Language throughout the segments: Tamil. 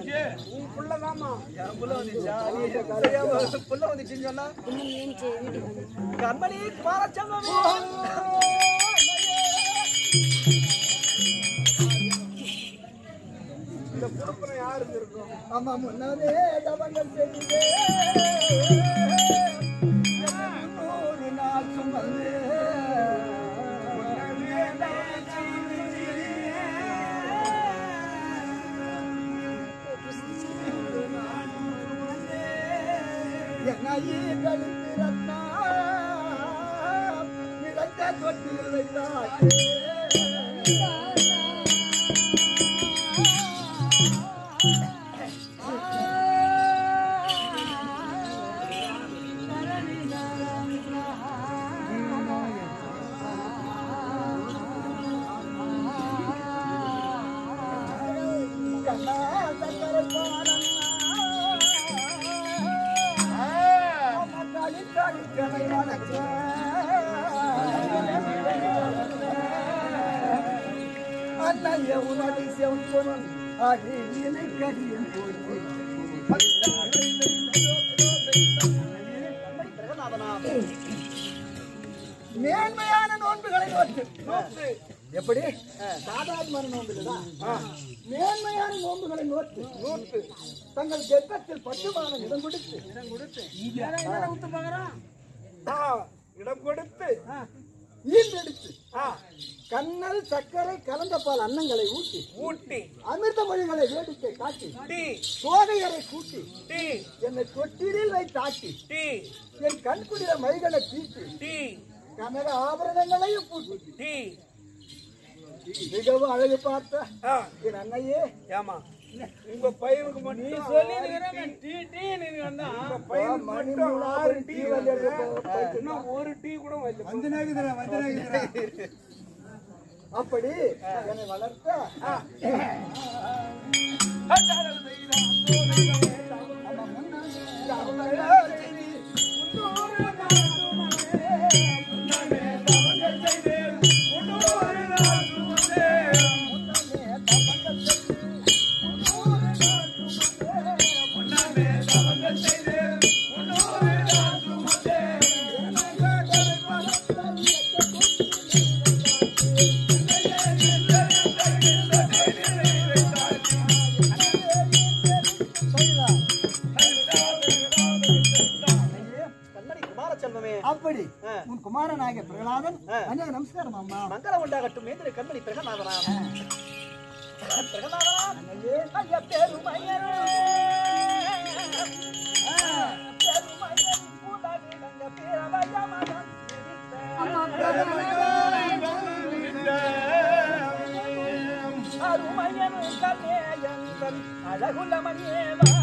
வந்துச்சு உன் புள்ளதாம்மா என் புள்ள வந்துச்சா நீ தெரியாம புள்ள வந்துச்சுன்னு சொன்னா கண்மணி குமாரச்சந்திரமே இந்த புறப்புறம் யாருக்கு இருக்கும் ஆமா முன்னாலே தவங்கள் செய்தே நூறு நாள் சுமந்து என்னையே கழித்து ரத்னா நிறைந்த தொட்டில் வைத்தாச்சே கண்ணா சக்கரை களி களி கலை அண்ணன் உனடி செவன் அடி இலை கடியும் மேன்மையான நோன்புகளை நோட்டு எப்படி சாதாரணமான நோன்பு இல்லையா? மேன்மையான நோன்புகளை நோட்டு நோட்டு தங்கள் கெட்டத்தில் பட்டுமான இடம் கொடுத்து இடம் கொடுத்து ஆ, இடம் கொடுத்து ஈன்றெடுத்து கண்ணல் சர்க்கரை கலந்த பால் அன்னங்களை ஊட்டி ஊட்டி அமிர்த மொழிகளை வேடிக்கை காட்டி டீ சோகையரை கூட்டி டீ என்னை தொட்டிலில் வைத்தாட்டி டீ என் கண்குடிய மைகளை தீட்டி டீ கனக ஆபரணங்களையும் பூட்டி டீ மிகவும் அழகு பார்த்த ஆ, என் அன்னையே ஏமா உங்க பையனுக்கு மட்டும் நீ சொல்லி டீ டீ நீங்க வந்தா உங்க பையனுக்கு மணி மட்டும் மூணு ஆறு ஒரு டீ டீ வந்து வந்து இன்னும் ஒரு டீ கூட வரல அப்படி என்னை வளர்த்த கண்ணடி குமாரச்செல்வமே அப்படி உன் குமாரனாகிய பிரகலாதன் அண்ணா நமஸ்காரம் அம்மா மங்களம் உண்டாகட்டும் மேந்திர கண்மணி பிரகநாதனா பிரகநாதனா ஐயா பெருமையர் பெருமையர் புலகிடங்க பிறவயமதன் அருமையன் கல்லேயந்தன் அழகுலமணியே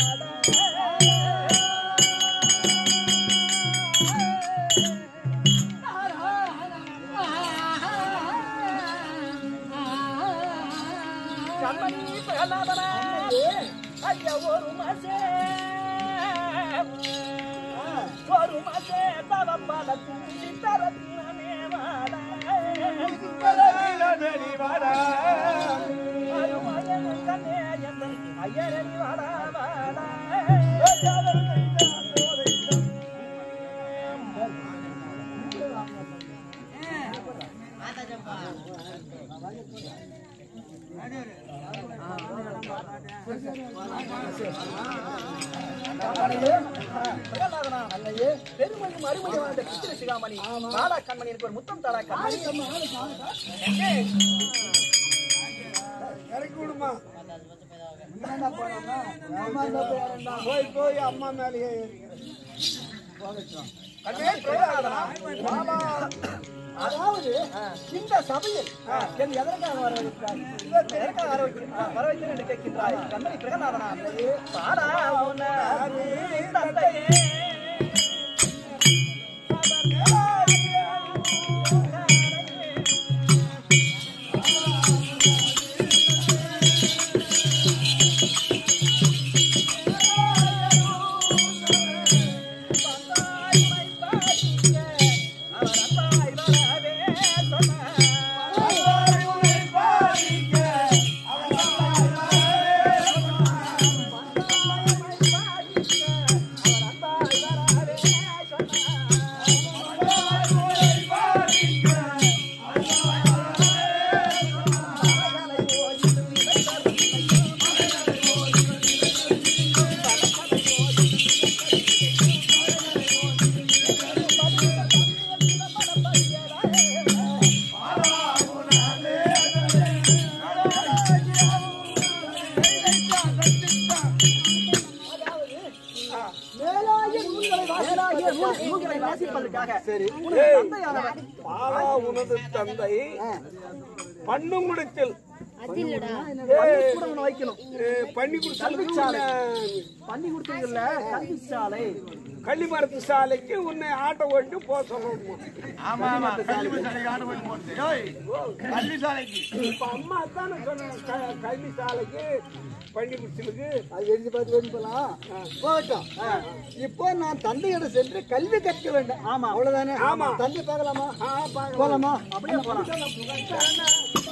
கண்மணி பிரகலாதனா ஐயா ஒரு மாசே ஒரு மாசே தவம் பல தூண்டி தரத்தினமே வாடா அருமையன் கல்லேயந்தன் ஐயரணி வாடா வாடா அன்னையே பெருமையும் அருமையும் வாழ்ந்த கிருஷ்ண சிகாமணி பாலா கண்மணி எனக்கு ஒரு முத்தம் தாளா கண்மணி இறக்கி விடுமா என்னடா போறாங்க அம்மா இந்த பேரண்டா போய் போய் அம்மா மேலேயே ஏறிக்கிறேன் கண்ணே பிரகலாதனா மாமா, அதாவது இந்த சபையில் என் எதற்காக வர வைக்கிறார் இதற்கு எதற்காக வர வைக்க- வர வைக்கிறேன் என்று கேட்கின்றாய் கண்மணி பிரகநாதனா பாடா உன்னை தந்தையே அவன் மேலாகிய நூல்களை மேலாகிய வாசிப்பதற்காக நூல்- நூல்களை வாசிப்பதற்காக சரி உனது தந்தையானவர் பாலா உனது தந்தை பண்ணுங்குடத்தில் பள்ளி கூட ஒண்ணு வைக்கணும் பண்ணி கல்விச்சாலை. கொடுத்தாலும் பண்ணி கொடுத்தீங்கல்ல கல்வி சாலை கள்ளி மரத்து சாலைக்கு உன்னை ஆட்டோ ஓட்டி போக சொல்லணும் ஆமா ஆமா கல்வி சாலைக்கு ஆண்டு போய் போட்டு ஏய், கல்வி சாலைக்கு இப்ப அம்மா தானே சொன்னாங்க க- கல்வி சாலைக்கு பண்ணி குடிச்சலுக்கு அது எழுதி பார்த்து எழுதி போலாம் போகட்டும் இப்போ நான் தந்தையிடம் சென்று கல்வி கற்க வேண்டும் ஆமா அவ்வளவுதானே ஆமா. தந்தை பார்க்கலாமா ஆ பார்க்கலாம் போலாமா அப்படியே போலாம்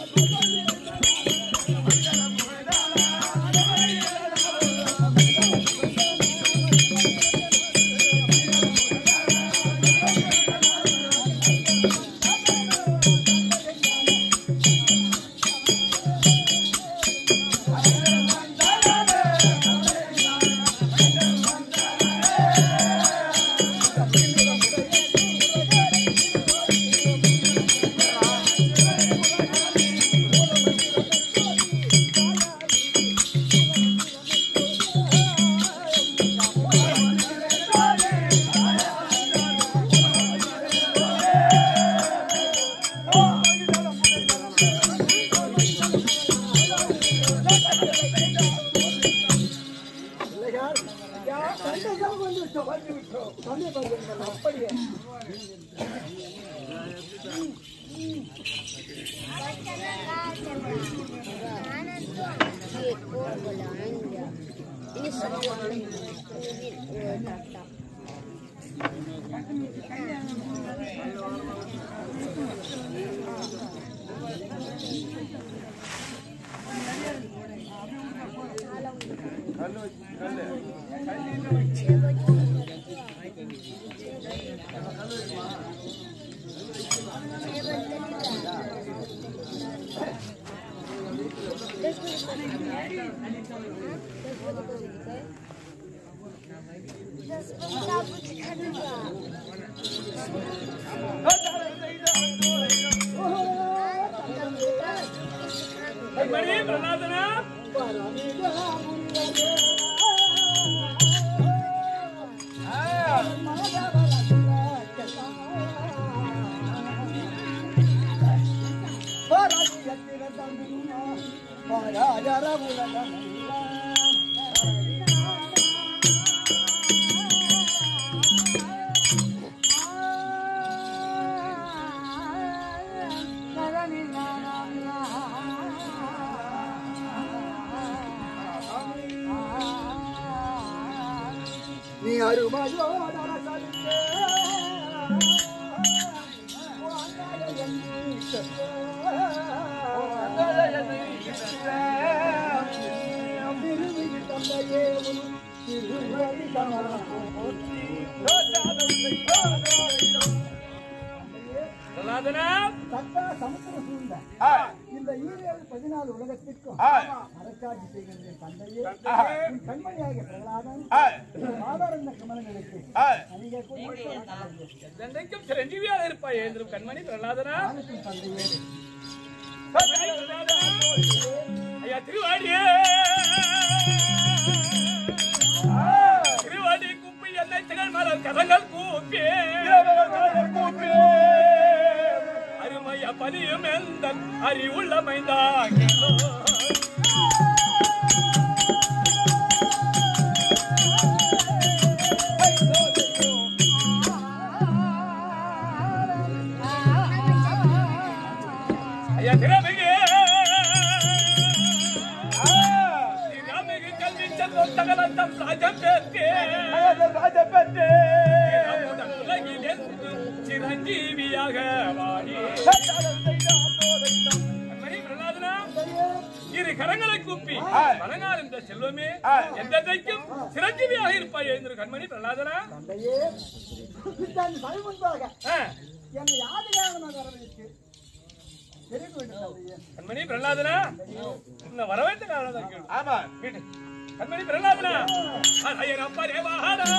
தந்தைக்காக வந்து விட்டோம் வந்து விட்டோம் தந்தை பார்க்க அப்படியே கண்மணி பிரலாதனா நீ அருமையோ பிரலாதனா சத்தா சமுத்திரம் சூழ்ந்த இந்த ஈரேழு பதினாலு உலகத்திற்கும் அரசாட்சி செய்கின்ற தந்தையே உன் கண்மணியாகிய பிரகலாதன் சாதாரண கமலங்களுக்கு அணிக என்றைக்கும் சிரஞ்சீவியாக இருப்பாய் என்றும் கண்மணி பிரலாதனா தந்தையே கண்மணி பிரலாதனா ஐயா திருவாடியே திருவாடி குப்பி என்னை திகழ் மலர் கரங்கள் கூப்பி அருமைய பலியும் எந்த அறிவுள்ள மைந்தாங்களோ ஐயா திறமையே திறமைக்கு கல்வி செல்வம் தகலத்தம் ராஜம் பெற்றே ராஜம் பெற்றே உலகிலே சிரஞ்சீவியாக வாடி கண்மணி பிரகலாதனா, இரு கரங்களை கூப்பி வணங்கார் இந்த செல்வமே எந்தெந்தைக்கும் சிரஞ்சீவியாக இருப்பாய் என்று கண்மணி பிரகலாதனா தந்தையே இந்த சமயம் முன்பாக ஆ, என்னை யாருக்காக வரவேற்கு தெரிந்து வேண்டும் தந்தையே கண்மணி பிரகலாதனா உன்னை வரவேற்ற காரணம் தான் கேளு. வீட்டு. கண்மணி பிரகலாதனா ஐயன் அப்பா தேவாரா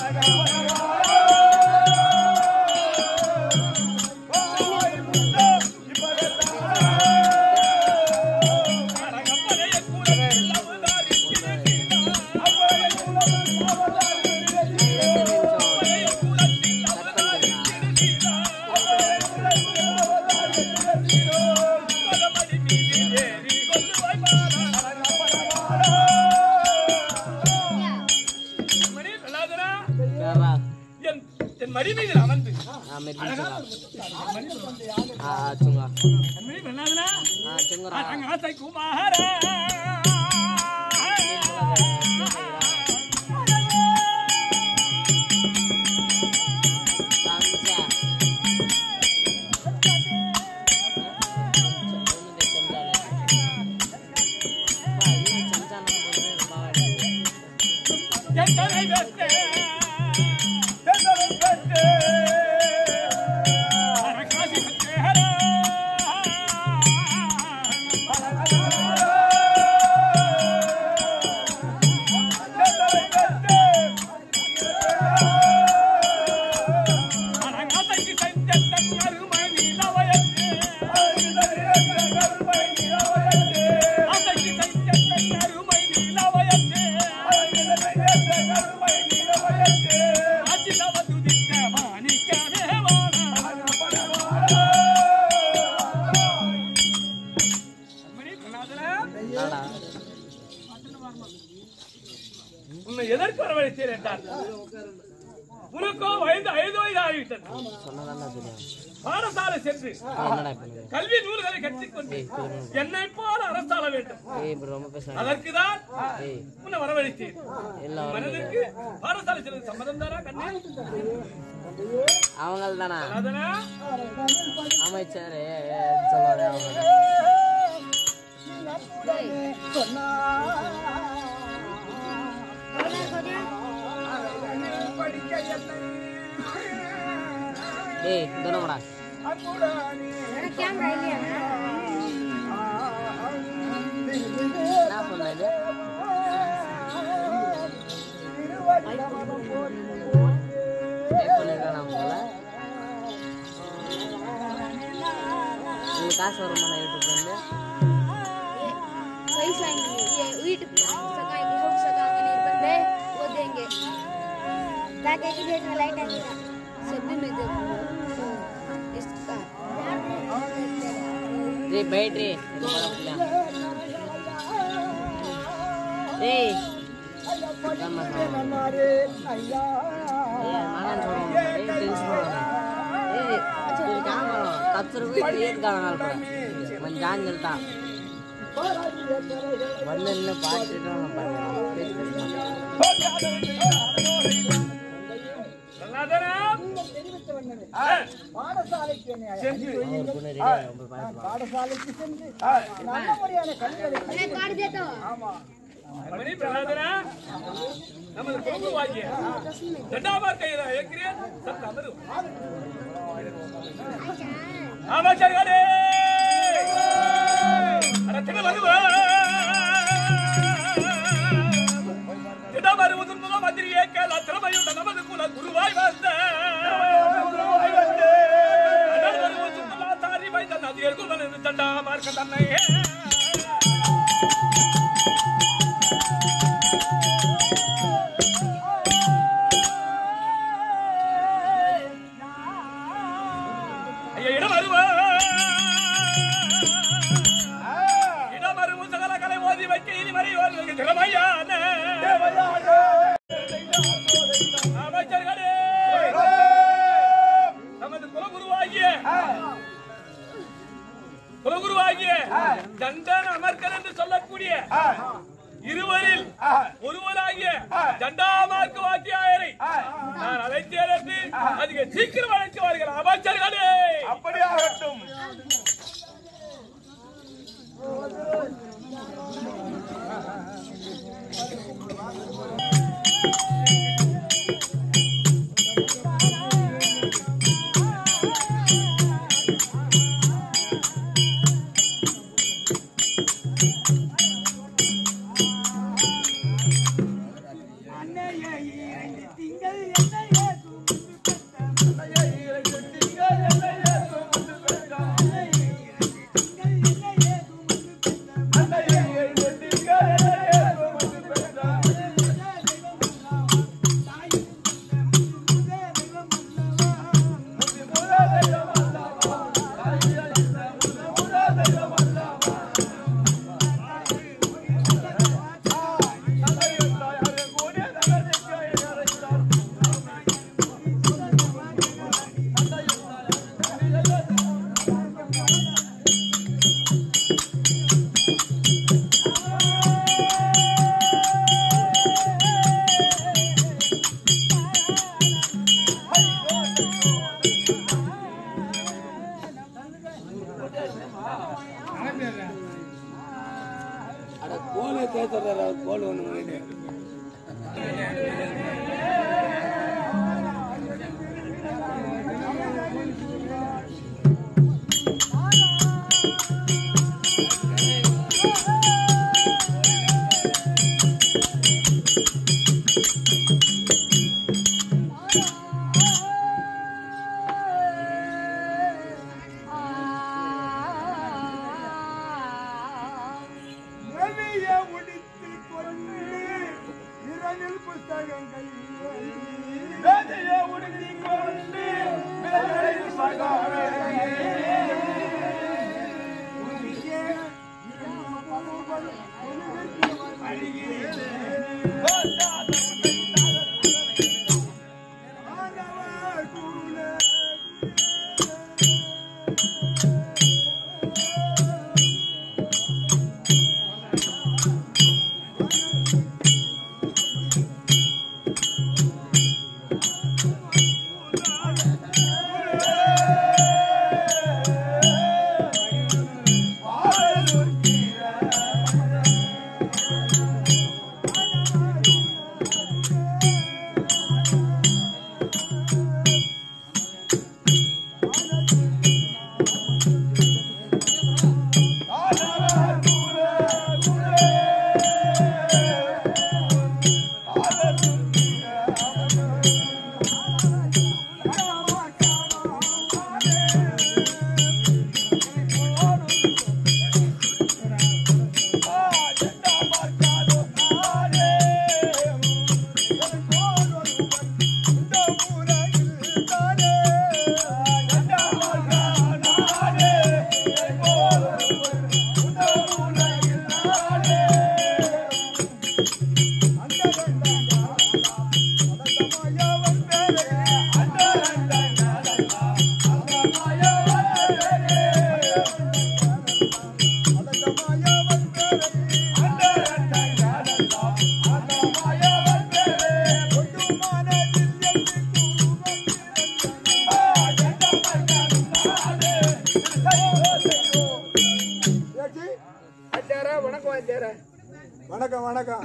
மணி பிரலாதனா, என் என் மடி மீது அமர்ந்து மணி பிரலாதனா, அரங்க ஆசை குமாரா என் தலை வெட்டே அரகாசி வெட்டேரா அரங்காசைக்கு செஞ்ச தன்னருமை நிலவயத்தே ஆசைக்கு செஞ்ச தன்னருமை நிலவயத்தே ஆச்சிலவ துதிக்க மாணிக்கமே மணி கண்ணாதனா உன்னை எதற்கு வரவழைத்தேன் என்றார் உனக்கோ வயது ஐந்து வயது ஆகிவிட்டது பாடசாலை சென்று கல்வி நூல்களை கற்றுக்கொண்டு என்னை போல அரசாள வேண்டும் அதற்குதான் உன்னை வரவழைத்தேன் மனதிற்கு பாடசாலை செல்வது சம்மதம் தானா கண்ணே அவங்க தானா அதனா அமைச்சர் சொல்லுவாரு அவங்க டேய் தினமடா கேமரா இல்லையா என்ன சொன்னது டைப் பண்ணிருக்கானா போல உங்களுக்கு காசு வருமா நான் யூடியூப்ல இருந்து पैसा ये वीट सकाएंगे लोग सकाएंगे नहीं बंदे वो देंगे ताकि कि भेज में लाइट आएगा सभी में दे इसका டேய் பைட்ரி இது பரவாயில்ல டேய் ஆமா ஆமா ஐயா ஏய் மகன் சொல்றேன் டேய் டென்ஷன் ஏய் இது காமரம் கத்துருக்கு ஏத் காணால் మన జాన్ వెళ్తా వందల్ని పాటించడం அதனா பாடசாலைக்கு என்னை சென்று பாடசாலைக்கு சென்று நல்ல முறையான கல்விகளை मैं काट देता हूँ மணி பிரலாதனா நமது குடும்ப வாக்கிய இரண்டாவது கையில் இருக்கிறேன் சத்து அமரும் அமைச்சர்களே அரசின வருவா திடம் வருவது முக மந்திரியே கேள் அத்திரமையுள்ள நமது குல குருவாய் வந்த அடல் வருவது முக தாரி வைத்த நதியர் குமரன் தண்டா மார்க்க தன்னையே ஐயா இடம் வருவா இடம் வரும் சகல கலை ஓதி வைக்க இனி வரை ஓதுவதற்கு திறமையான அமைச்சர்களே நமது குலகுருவாகிய குலகுருவாகிய தண்டன் அமர்கர் என்று சொல்லக்கூடிய இருவரில் ஒருவராகிய தண்டாமார்க்கு வாத்தியாயரை நான் அழைத்தேன் என்று அதிக சீக்கிரம் அழைக்குவார்கள் அமைச்சர்களே அப்படியாகட்டும் அன்னையை இரண்டு திங்கள் போடுறாரு அவர் கோல் ஒன்று வாங்கிட்டு ரவிய உடித்து கொண்டு இரவில் புஸ்தகங்கள் ரவிய உடித்து கொண்டு இரவில் வாத்தியாரா வணக்கம் வாத்தியாரா வணக்கம் வணக்கம்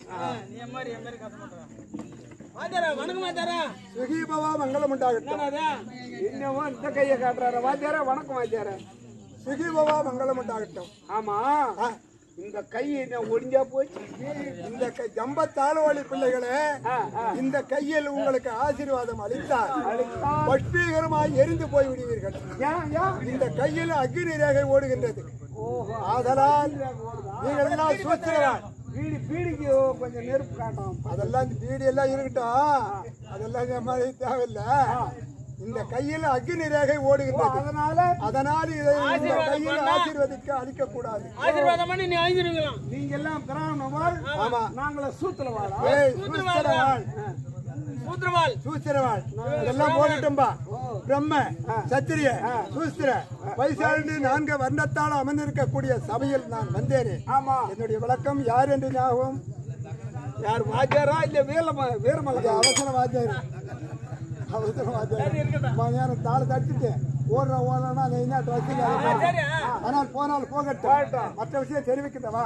வணக்கம் வாத்தியாரா சுகீபவா மங்களம் உண்டாகட்டும் இன்னமும் இந்த கையை காட்டுறாரு வாத்தியாரா வணக்கம் வாத்தியாரா சுகீபவா மங்களம் உண்டாகட்டும் ஆமா ஆ, இந்த கை என்ன ஒடிஞ்சா போச்சு இந்த கை- ஜம்பத்தாழ்வாளி பிள்ளைகளே இந்த கையில் உங்களுக்கு ஆசீர்வாதம் அளித்தார் பட்பீகரமாய் எரிந்து போய் விடுவீர்கள் ஏன் ஏன் இந்த கையில் அக்னி ரேகை ஓடுகின்றது ஆதலால் நீங்கள் எல்லாம் சூத்திரவான் பீடி பீடிக்கு கொஞ்சம் நெருப்பு காட்டும் அதெல்லாம் இந்த பீடி எல்லாம் இருக்கட்டும் அதெல்லாம் இந்த மாதிரி தேவையில்லை இந்த கையில் அக்னி ரேகை ஓடுகின்றது அதனால அதனால் இதை இந்த கையில் ஆசீர்வதிக்க அளிக்க கூடாது ஆசீர்வாதம் பண்ணி நீ ஐந்திருக்கலாம் நீங்க எல்லாம் பிராமணவாள் ஆமா நாங்கள சூத்திரவாளா ஏய் சூத்திரவாள் சூத்திரவாள் சூத்திரவாள் இதெல்லாம் போகட்டும்பா பிரம்ம சத்திரிய சூஸ்திர வைசாண்டு நான்கு வர்ணத்தால் அமர்ந்திருக்கக்கூடிய சபையில் நான் வந்தேனே ஆமா என்னுடைய விளக்கம் யார் என்று ஞாபகம் யார் வாத்தியாரா இல்ல வீரம இது வீரமல்ல அவசர வாத்தியார் அவசர வாத்தியார் மதியானம் தாளை தட்டிட்டு ஓடுற ஓடுறா அந்த என்ன ட்ரெஸ்ஸில் ஆனால் போனால் போகட்டும் மற்ற விஷயம் தெரிவிக்கிட்டவா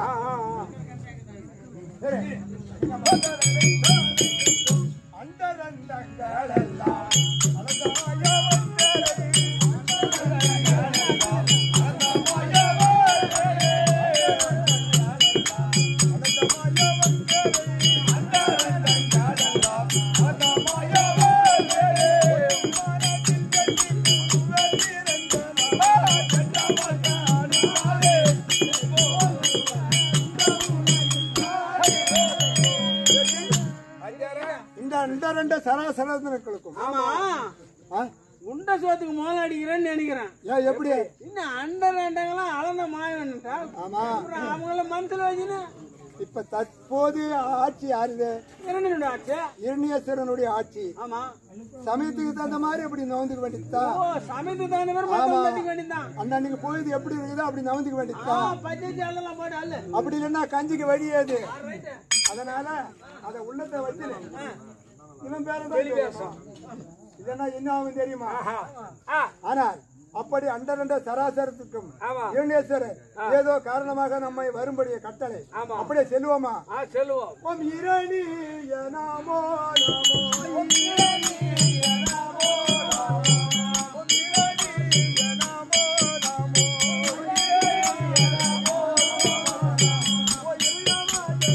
இந்த இந்த ரெண்டு சராசரங்களுக்கும் ஆமா ஆ? உண்ட சோத்துக்கு மோளம் அடிக்கிறேன்னு நினைக்கிறேன் ஏன் எப்படி இன்னும் அண்டர் ரெண்டங்களாம் அளந்த மாயன்ட்டா ஆமா அப்புறம் அவங்கள மனசுல வச்சுன்னு இப்ப தற்போது ஆட்சி யாருது இரண்டு ஆச்சு இரணியேஸ்வரனுடைய ஆட்சி ஆமா சமயத்துக்கு தகுந்த மாதிரி அப்படி நவந்துக்க வேண்டியதுதான் ஓ சமயத்துக்கு தகுந்த மாதிரி ஆமா. மத்தவங்க கட்டிக்க வேண்டியதுதான் அன்னன்னைக்கு பொழுது எப்படி இருக்குதோ அப்படி நவந்துக்க ஆ, வேண்டியதுதான் பச்சை எல்லாம் போட்டு அல்ல அப்படி இல்லைன்னா கஞ்சிக்கு வழியாது அதனால அத உள்ளத்தை வச்சு இவன் பேரு தான் பேசும் இதெல்லாம் என்ன ஆகும் தெரியுமா ஆனால் அப்படி அண்டரண்ட சராசரத்துக்கும் ஆமா. ஈரணேஸ்வரர் ஏதோ காரணமாக நம்மை வரும்படிய கட்டளை ஆமா. அப்படியே செல்லுவோமா ஆ செல்லுவோம் ஓம் இரணிய நமோ நமோ இரணிய நமோ நமோ ஓம் இரணிய நமோ நமோ இரணிய நமோ நமோ ஓ இரணிய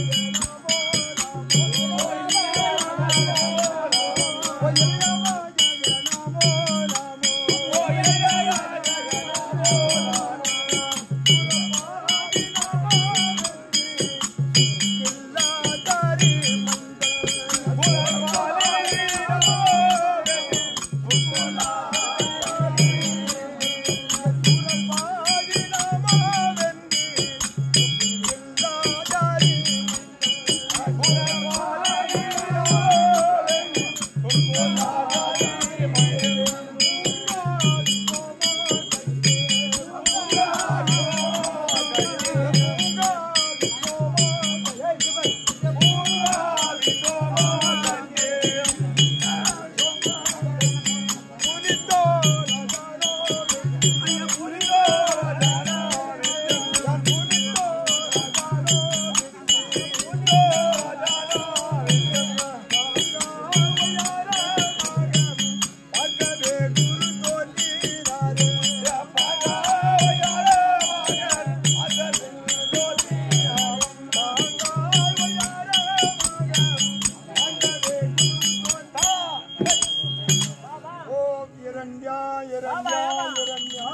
ஓம் இரண்யா இரண்யா இரண்யா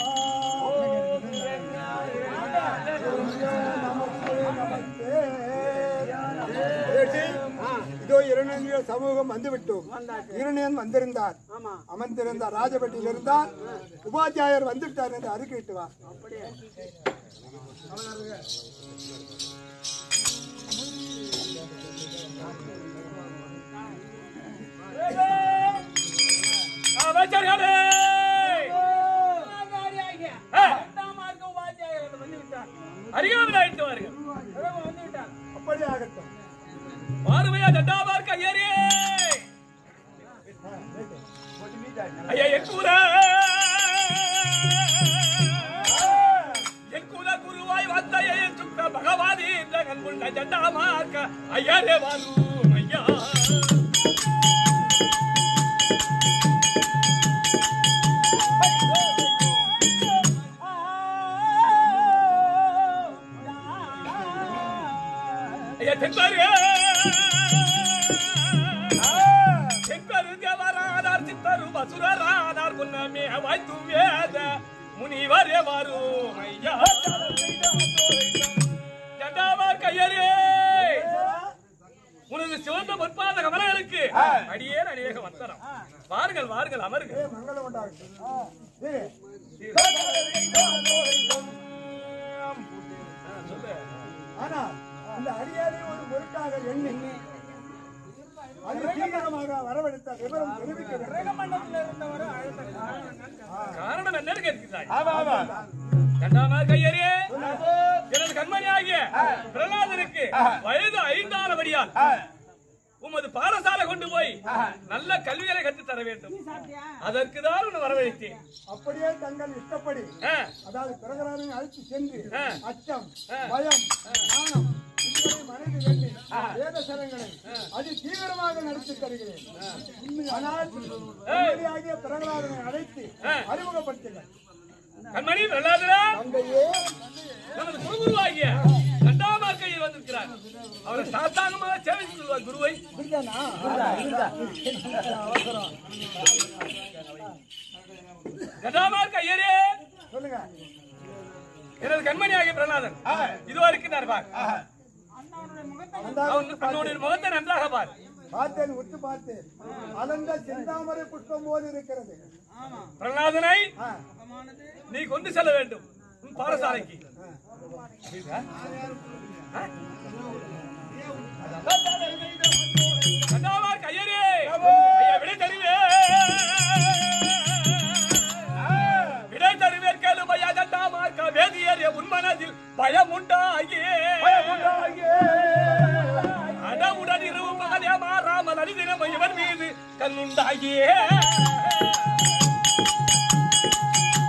நமஸ்தே நமஸ்தே ஏட்டி, இதோ இரணிய சமூகம் வந்துவிட்டோம் இரணியன் வந்திருந்தார் அமர்ந்திருந்தார் ராஜபட்டியில் இருந்தார் உபாத்தியாயர் வந்துவிட்டார் என்று அறிக்கையிட்டு வா அமைச்சர்களே அறியாமல் ஆயிட்டு வாருங்கள் அப்படியே ஆகட்டும் பார்வையா தண்டாபார்க்க ஐயரே ஐயா எக்கூர எக்கூர குருவாய் வந்த என் சுத்த பகவாதி ஜகன் உள்ள ஜண்டாமார்க்க ஐயரே வாரும் ஐயா ஐயா தென்பாரு தென்பாரு தேவரானார் சித்தரு பசுரரானார் முன்னமே வாய்த்து வேத முனிவரே வரும் ஐயா ஜண்டாவார் கையரே உனது சிவந்த பொற்பாத கமலங்களுக்கு அடியேன் அநேக வந்தனம் வாருங்கள் வாருங்கள் அமருங்கள் மங்களம் உண்டாகட்டும் ஆ, சரி. ஆனால் அந்த அடியாரை ஒரு பொருட்டாக எண்ணி அது சீக்கிரமாக வரவழைத்த விவரம் தெரிவிக்க காரணம் என்னன்னு கேட்கிறாய் கண்டாமார் கையரே எனது கண்மணி ஆகிய பிரகலாதனுக்கு வயது ஐந்தானபடியால் உமது பாடசாலை கொண்டு போய் நல்ல கல்விகளை கற்றுத் தர வேண்டும் அதற்கு தான் உன்னை வரவழைத்தேன் அப்படியே தங்கள் இஷ்டப்படி ஆ, அதாவது பிரகலாதனை அழைத்து சென்று ஆ. அச்சம் பயம் ஞானம் இதுவரை மனதில் வேண்டி வேத சரங்களை அது தீவிரமாக நடத்தி தருகிறேன் ஆனால் கண்மணியாகிய பிரகலாதனை அழைத்து அறிமுகப்படுத்துங்கள் கண்மணி பிரகலாதனா தங்கையே நமது குருகுருவாகிய கண்டாமார் கையில் வந்திருக்கிறார் அவரை சாத்தாங்கமாக சேவை சொல்வார் குருவை புரியுதானா? அவசரம் கண்டாமார் கையரே சொல்லுங்க எனது கண்மணி ஆகிய பிரகலாதன் இதுவா இருக்கிறார் பார் அந்த அவன் அவனுடைய முகத்தை நன்றாக பார் பார்த்தேன் உத்து பார்த்தேன் அலந்த செந்தாமரை புஷ்பம் போல் இருக்கிறது பிரகலாதனை ஆ, நீ கொண்டு செல்ல வேண்டும் உன் பாடசாலைக்கு புரியுதா? ஆ? கண்டாவார் கையரே ஐயா விடை தருவே விடை தருவேன் கேளு பையா கண்டாமார்க்க வேதியரே உன் மனதில் பயம் உண்டாகி அடவுடன் இரவு பகலே மாறாமல் அடிதினம் இவன் மீது கண்ணுண்டாகியே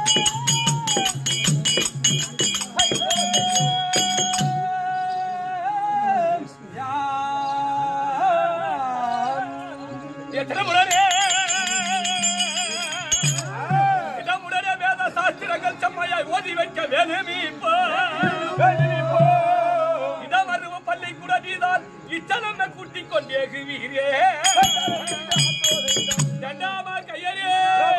செம்மையாய் ஓதி வைக்க வேணுமே இப்போ இடமருவ பள்ளி கூட நீதான் இச்சலமை கூட்டிக் கொண்டே வீரே இரண்டாமா கையரே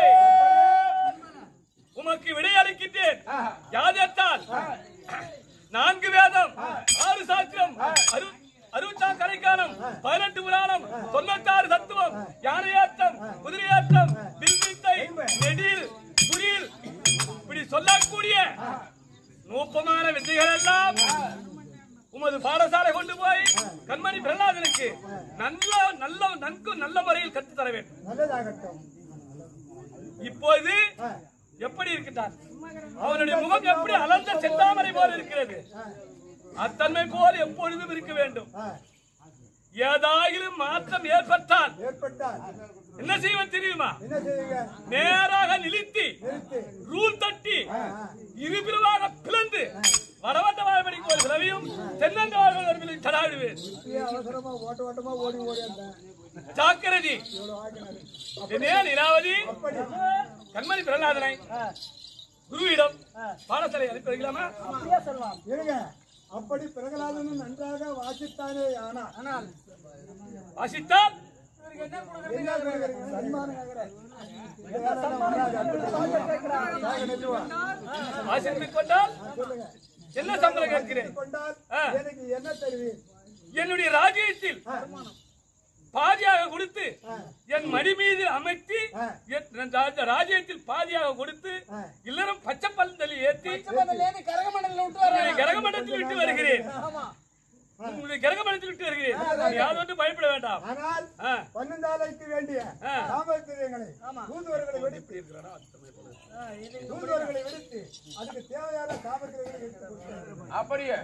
உமக்கு விடையளிக்கின்றேன் யாதத்தால் நான்கு வேதம் ஆறு சாஸ்திரம் அறு அறுபத்தாம் கரைக்கானம் பதினெட்டு புராணம் தொண்ணூத்தாறு தத்துவம் யானையாட்டம் குதிரையாட்டம் வில்வித்தை நெடில் குறில் இப்படி சொல்லக்கூடிய நூப்பமான வித்தைகள் எல்லாம் உமது பாடசாலை கொண்டு போய் கண்மணி பிரகலாதனுக்கு நல்ல நல்ல நன்கு நல்ல முறையில் கற்றுத் தர வேண்டும் நல்லதாகட்டும் இப்போது எப்படி இருக்கின்றான் அவனுடைய முகம் எப்படி அலர்ந்த செந்தாமரை போல இருக்கிறது அத்தன்மை போல் எப்பொழுதும் இருக்க வேண்டும் ஆ, ஏதாயிலும் மாற்றம் ஏற்பட்டால் ஏற்பட்டால் என்ன செய்வது தெரியுமா என்ன செய்யுங்க நேராக நிறுத்தி நிறுத்து ரூல் தட்டி இரு பிரிவாக பிளந்து வடவட்ட வாழ்வடிக்கு ஒரு பிறவியும் தென்னந்த வாழ்வடி ஒரு பிறவி தடாடுவேன் இப்பயே அவசரமா ஓட்ட ஓட்டமா ஓடி ஓடி வந்தேன் ஜாக்கிரதி இவ்வளவு ஆகினது என்னே நிலாவதி கண்மணி பிரகலாதனை குருவிடம் பாடசாலை அனுப்பி வைக்கலாமா அப்படியே சொல்லலாம் இருங்க அப்படி பிரகலாதனும் நன்றாக வாசித்தானே ஆனா ஆனால் வாசித்தால் என்ன கொடுக்குறீங்க? சன்மானம் கேக்குறேன். இந்த வேலை எல்லாம் வராது. அப்படி சாக நெல்லுவா. வாசித்துக் கொண்டால் சொல்லுங்க என்ன சம்பளம் கேட்கிறேன் கொண்டால் ஆ. எனக்கு என்ன தருவீர் என்னுடைய ராஜ்யத்தில் பாதியாக கொடுத்து என் மடி மீது அமைத்து ஆ. என் ராஜ- ராஜ்யத்தில் பாதியாக கொடுத்து ஆ. இல்லறம் பச்சை பந்தலி ஏத்தி உங்களுடைய கரகமண்டலத்தில் விட்டு வருகிறேன் உங்களுடைய கரகமண்டலத்தில் விட்டு வருகிறேன் யாரும் பயப்பட வேண்டாம் ஆனால் ஆ. பன்னெண்டாலைக்கு வேண்டிய ஆ. சாமர்த்தியங்களை தூதுவர்களை வெடித்து தூதுவர்களை வெடித்து அதுக்கு தேவையான சாமர்த்தியங்களை எடுத்து கொடுத்தார். அப்படியே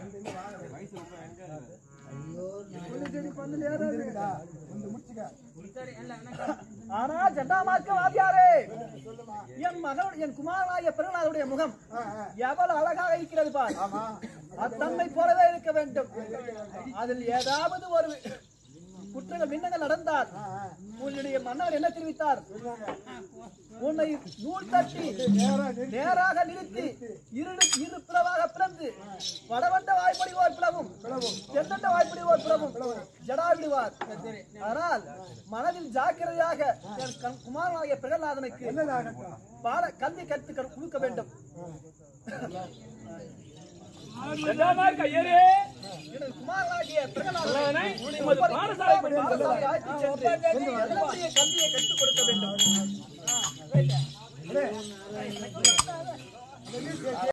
வந்துருக்குதா? வந்து முடிச்சுக்க. ஆனா ஜண்டாமார்க்க வாத்தியாரே என் மகள் என் குமாரனாகிய பிறநாளுடைய முகம் ஆ, ஆ. எவ்வளவு அழகாக இருக்கிறது பார் ஆமா அத்தன்மை போலவே இருக்க வேண்டும் அதில் ஏதாவது ஒரு குற்றங்கள் மின்னங்கள் நடந்தால் உன்னுடைய மன்னவர் என்ன தெரிவித்தார் உன்னை நூல் தட்டி நேரா நிறுத்தி நேராக நிறுத்தி இரு இரு பிளவாக பிளந்து வடவண்ட வாய்ப்படிவோர் பிளவும் தென்னண்ட வாய்ப்படிவோர் பிளவும் ஜடா விடுவார் ஆனால் மனதில் ஜாக்கிரதையாக என் கண் குமாரனாகிய பிரகலாதனுக்கு என்னதாகட்டும் பாட கல்வி கற்று கற்று கொடுக்க வேண்டும் எல்லாமா கையரே எனது குமாரனாகிய பிரகலாதனை உமது பாடசாலை கொண்டு பாடசாலை அழைத்துச் சென்று நல்லபடிய கல்வியை கற்றுக் கொடுக்க வேண்டும்